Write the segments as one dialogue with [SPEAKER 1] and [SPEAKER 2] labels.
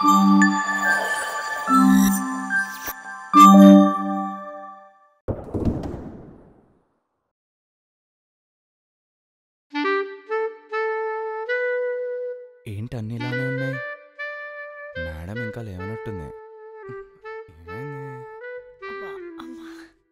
[SPEAKER 1] ఏంటి అన్ని ఇలానే ఉన్నాయి మేడం ఇంకా లేవనట్టుంది ఏమైంది
[SPEAKER 2] అబ్బా, అమ్మా.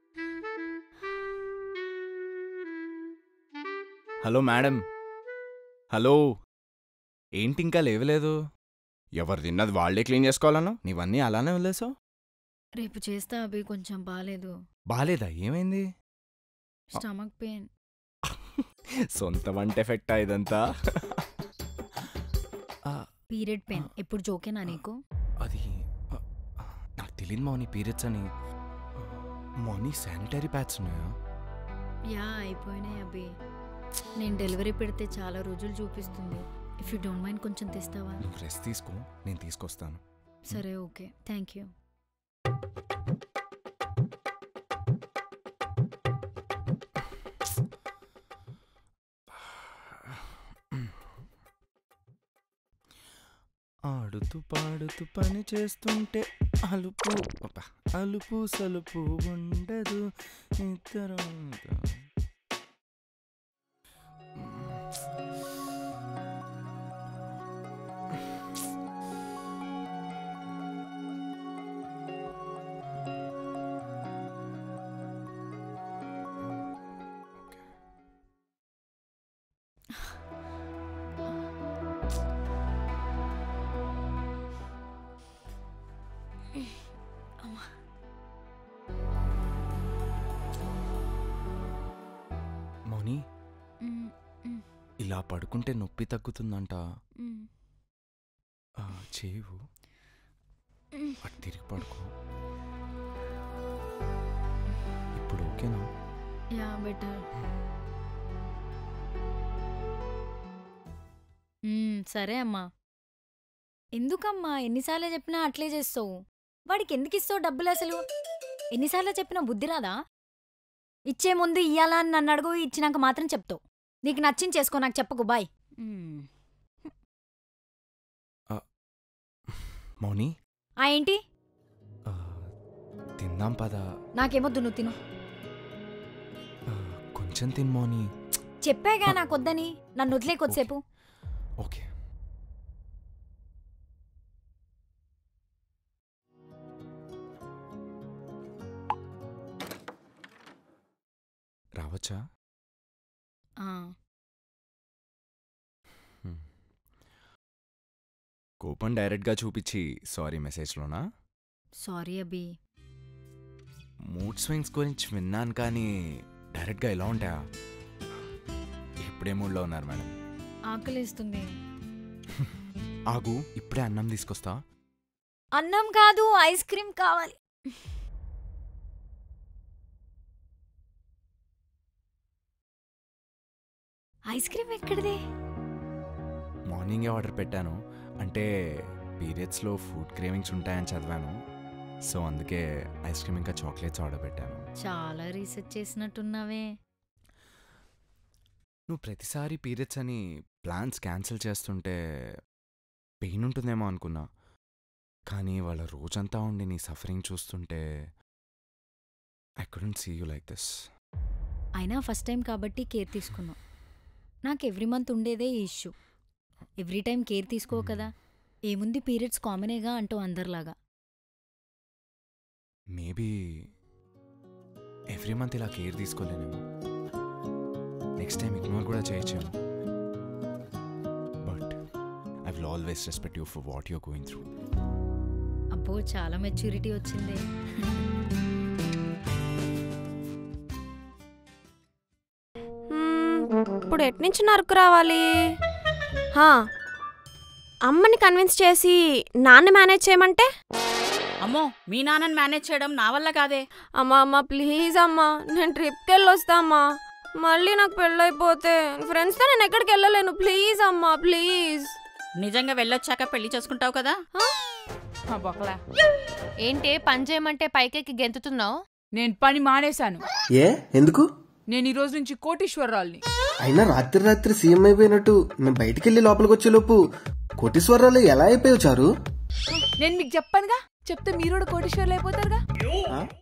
[SPEAKER 1] హలో మేడం హలో ఏంటి ఇంకా లేవలేదు ఎవరు తిన్నది వాళ్ళే క్లీన్ చేసుకోవాలను నీవన్నీ అలానే వదిలేసావు
[SPEAKER 2] రేపు చేస్తా అభి కొంచెం బాగాలేదు
[SPEAKER 1] బాలేదా ఏమైంది
[SPEAKER 2] స్టమక్ పెయిన్
[SPEAKER 1] సొంత వంట ఎఫెక్టా ఇదంతా ఆ,
[SPEAKER 2] పీరియడ్ పెయిన్ ఎప్పుడు జోకేనా నీకు
[SPEAKER 1] అది ఆ, నాకు తెలియదు మౌని పీరియడ్స్ అని మౌని శానిటరీ ప్యాడ్స్ ఉన్నాయా
[SPEAKER 2] యా అయిపోయినాయి అభి నేను డెలివరీ పెడితే చాలా రోజులు చూపిస్తుంది ఇఫ్ యూ డోంట్ మైండ్ కొంచెం తెస్తావా
[SPEAKER 1] నువ్వు రెస్ట్ తీసుకో నేను తీసుకొస్తాను
[SPEAKER 2] సరే ఓకే థ్యాంక్ యూ
[SPEAKER 1] ఆడుతూ పాడుతూ పని చేస్తుంటే అలుపు అబ్బా, అలుపు సలుపు ఉండదు ఇద్దరం మౌని
[SPEAKER 2] మ్, మ్,
[SPEAKER 1] ఇలా పడుకుంటే నొప్పి తగ్గుతుందంట
[SPEAKER 2] మ్,
[SPEAKER 1] ఆ, చేవు
[SPEAKER 2] మ్.
[SPEAKER 1] అటు తిరిగి పడుకో ఇప్పుడు ఓకేనా
[SPEAKER 2] యా బెటర్ సరే అమ్మా ఎందుకమ్మా ఎన్నిసార్లు చెప్పినా అట్లే చేస్తావు వాడికి ఎందుకు ఇస్తావు డబ్బులు అసలు ఎన్నిసార్లు చెప్పినా బుద్ధి రాదా ఇచ్చే ముందు ఇయ్యాలా అని నన్ను అడుగు ఇచ్చినాక మాత్రం చెప్తావు నీకు నచ్చింది చేసుకో నాకు చెప్పకు బాయ్ మ్.
[SPEAKER 1] మౌని
[SPEAKER 2] ఆ ఏంటి
[SPEAKER 1] ఆ, తిందాం పదా
[SPEAKER 2] నాకేమొద్దు నువ్వు తిను
[SPEAKER 1] ఆ, కొంచెం తిన్ మౌని
[SPEAKER 2] చెప్పాగా నాకొద్దని నన్ను వదిలే కొద్దిసేపు
[SPEAKER 1] ఓకే రావచ్చా
[SPEAKER 2] ఆ,
[SPEAKER 1] హ్మ్. కోపం డైరెక్ట్గా చూపించి సారీ మెసేజ్లోనా
[SPEAKER 2] సారీ అభి
[SPEAKER 1] మూడ్ స్వింగ్స్ గురించి విన్నాను కానీ డైరెక్ట్గా ఎలా ఉంటాయా ఇప్పుడే మూడ్లో ఉన్నారు మేడం
[SPEAKER 2] ఆకలిస్తుంది
[SPEAKER 1] ఆగు ఇప్పుడే అన్నం తీసుకొస్తా
[SPEAKER 2] అన్నం కాదు ఐస్ క్రీమ్ కావాలి ఐస్ క్రీమ్ ఎక్కడిది
[SPEAKER 1] మార్నింగే ఆర్డర్ పెట్టాను అంటే పీరియడ్స్లో ఫుడ్ క్రేవింగ్స్ ఉంటాయని చదివాను సో అందుకే ఐస్ క్రీమ్ ఇంకా చాక్లెట్స్ ఆర్డర్ పెట్టాను
[SPEAKER 2] చాలా రీసెర్చ్ చేసినట్టున్నావే
[SPEAKER 1] నువ్వు ప్రతిసారి పీరియడ్స్ అని ప్లాన్స్ క్యాన్సిల్ చేస్తుంటే పెయిన్ ఉంటుందేమో అనుకున్నా కానీ వాళ్ళ రోజంతా ఉండి నీ సఫరింగ్ చూస్తుంటే I couldn't see you like this
[SPEAKER 2] అయినా ఫస్ట్ టైం కాబట్టి కేర్ తీసుకున్నావు నాకు ఎవ్రీ మంత్ ఉండేదే ఈ ఇష్యూ ఎవ్రీ టైం కేర్ తీసుకో కదా ఏముంది పీరియడ్స్ కామనేగా అంటూ అందరిలాగా
[SPEAKER 1] మేబీ ఎవ్రీ మంత్ ఇలా కేర్ తీసుకోలేనేమో నెక్స్ట్ టైం ఇగ్నోర్ కూడా చేయొచ్చేమో but I will always respect you for what you're going through
[SPEAKER 2] అబ్బో చాలా మెచ్యూరిటీ వచ్చింది
[SPEAKER 3] మ్మ్, ఇప్పుడు ఎట్నుంచి నరుకు రావాలి హా, అమ్మని కన్విన్స్ చేసి నాన్న మేనేజ్ చేయమంటే
[SPEAKER 4] అమ్మో మీ నాన్నని మేనేజ్ చేయడం నా వల్ల కాదే
[SPEAKER 3] అమ్మా అమ్మ ప్లీజ్ అమ్మా నేను ట్రిప్కి వెళ్ళి వస్తా అమ్మా మళ్ళీ నాకు పెళ్ళైపోతే ఫ్రెండ్స్తో నేను ఎక్కడికి వెళ్ళలేను ప్లీజ్ అమ్మా ప్లీజ్
[SPEAKER 4] నిజంగా వెళ్ళొచ్చాక పెళ్లి చేసుకుంటావు కదా
[SPEAKER 5] ఆ బొక్కలా
[SPEAKER 6] ఏంటే పని చేయమంటే పైకెక్కి గెంతుతున్నావు
[SPEAKER 5] నేను పని మానేశాను
[SPEAKER 7] ఏ ఎందుకు
[SPEAKER 5] నేను ఈ రోజు నుంచి కోటీశ్వరరాల్ని
[SPEAKER 7] అయినా రాత్రి రాత్రి సీఎం అయిపోయినట్టు మేము బయటికి వెళ్ళి లోపలికి వచ్చేలోపు కోటీశ్వరరాలు ఎలా అయిపోయావు చారు
[SPEAKER 5] నేను మీకు చెప్పానుగా చెప్తే మీరు కూడా కోటీశ్వర్లు అయిపోతారుగా
[SPEAKER 7] ఆ?